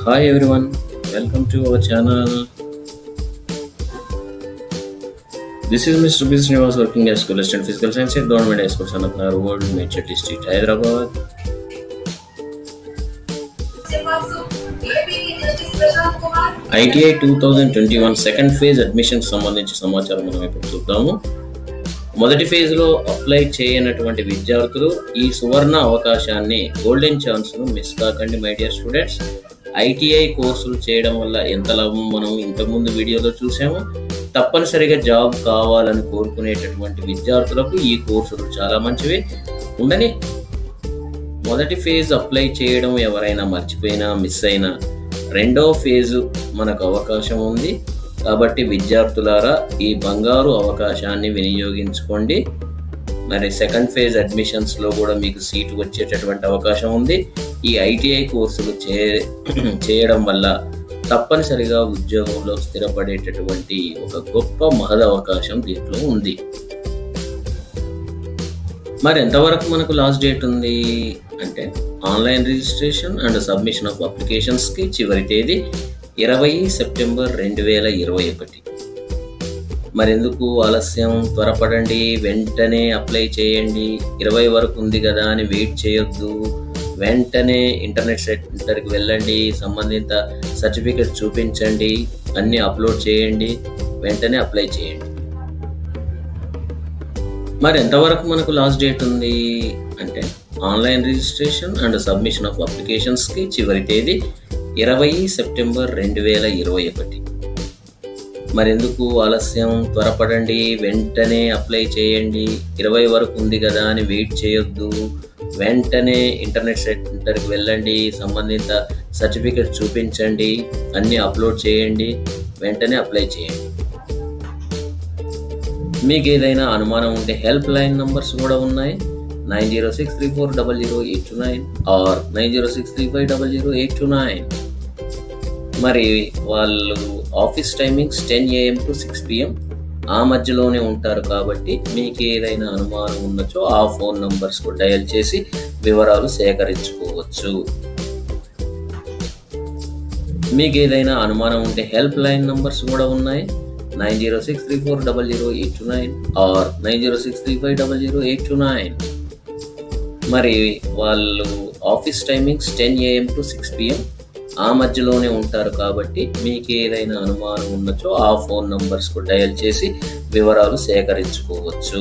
Hi everyone, welcome to our channel. This is Mr. B. Srinivas working as school assistant physical science at Government High School Sanatnagar World, Medchetty Street, Hyderabad. ITI two thousand twenty one second phase admission సంబంధించి సమాచారం మనం ఇప్పుడు చూద్దాము మొదటి ఫేజ్లో apply చేయనటువంటి విద్యార్థులు ఈ సువర్ణ అవకాశాన్ని గోల్డెన్ ఛాన్స్ను మిస్ కాకండి మై డియర్ స్టూడెంట్స్ ఐటీఐ కోర్సులు చేయడం వల్ల ఎంత లాభం మనం ఇంతకుముందు వీడియోలో చూసాము తప్పనిసరిగా జాబ్ కావాలని కోరుకునేటటువంటి విద్యార్థులకు ఈ కోర్సులు చాలా మంచివి ఉండని మొదటి ఫేజ్ అప్లై చేయడం ఎవరైనా మర్చిపోయినా మిస్ అయినా రెండో ఫేజు మనకు అవకాశం ఉంది కాబట్టి విద్యార్థులారా ఈ బంగారు అవకాశాన్ని వినియోగించుకోండి మరి సెకండ్ ఫేజ్ అడ్మిషన్స్లో కూడా మీకు సీటు వచ్చేటటువంటి అవకాశం ఉంది ఈ ఐటీఐ కోర్సులు చే చేయడం వల్ల తప్పనిసరిగా ఉద్యోగంలో స్థిరపడేటటువంటి ఒక గొప్ప మహద అవకాశం దీంట్లో ఉంది మరి ఎంతవరకు మనకు లాస్ట్ డేట్ ఉంది అంటే online registration and submission of అప్లికేషన్స్కి చివరి తేదీ ఇరవై సెప్టెంబర్ రెండు వేల ఇరవై ఒకటి మరెందుకు ఆలస్యం త్వరపడండి వెంటనే అప్లై చేయండి ఇరవై వరకు ఉంది కదా అని వెయిట్ చేయొద్దు వెంటనే ఇంటర్నెట్ సెంటర్కి వెళ్ళండి సంబంధిత సర్టిఫికెట్ చూపించండి అన్నీ అప్లోడ్ చేయండి వెంటనే అప్లై చేయండి మరి ఎంతవరకు మనకు లాస్ట్ డేట్ ఉంది అంటే online registration and submission of అప్లికేషన్స్కి చివరి తేదీ ఇరవై సెప్టెంబర్ రెండు వేల ఇరవై ఒకటి మరెందుకు ఆలస్యం త్వరపడండి వెంటనే అప్లై చేయండి ఇరవై వరకు ఉంది కదా అని వెయిట్ చేయొద్దు వెంటనే ఇంటర్నెట్ సెంటర్కి వెళ్ళండి సంబంధిత సర్టిఫికెట్ చూపించండి అన్నీ అప్లోడ్ చేయండి వెంటనే అప్లై చేయండి మీకు ఏదైనా అనుమానం ఉంటే హెల్ప్ లైన్ నంబర్స్ కూడా ఉన్నాయి nine zero six three four double zero eight two nine or nine zero six three five double zero eight two nine మరి వాళ్ళు office timings ten AM to six PM ఆ మధ్యలోనే ఉంటారు కాబట్టి మీకు ఏదైనా అనుమానం ఉండొచ్చో ఆ ఫోన్ నంబర్స్ డయల్ చేసి వివరాలు సేకరించుకోవచ్చు మీకు ఏదైనా అనుమానం ఉంటే హెల్ప్ లైన్ నంబర్స్ కూడా ఉన్నాయి nine zero six three four double zero eight two nine or nine zero six three five double zero eight two nine మరి వాళ్ళు office timings ten AM to six PM ఆ మధ్యలోనే ఉంటారు కాబట్టి మీకు ఏదైనా అనుమానం ఉండొచ్చో ఆ ఫోన్ నంబర్స్ డయల్ చేసి వివరాలు సేకరించుకోవచ్చు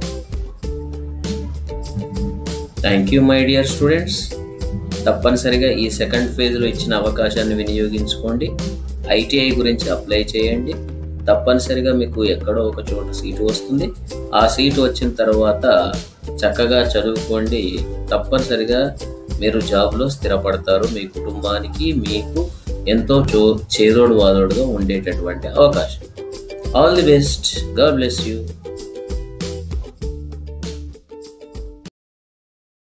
thank you my dear students తప్పనిసరిగా ఈ సెకండ్ ఫేజ్లో ఇచ్చిన అవకాశాన్ని వినియోగించుకోండి ఐటీఐ గురించి అప్లై చేయండి తప్పనిసరిగా మీకు ఎక్కడో ఒక చోట సీటు వస్తుంది ఆ సీటు వచ్చిన తర్వాత చక్కగా చదువుకోండి తప్పనిసరిగా మీరు జాబ్లో స్థిరపడతారు మీ కుటుంబానికి మీకు ఎంతో చో చేదోడు వాదోడుగా ఉండేటటువంటి అవకాశం all the best God bless you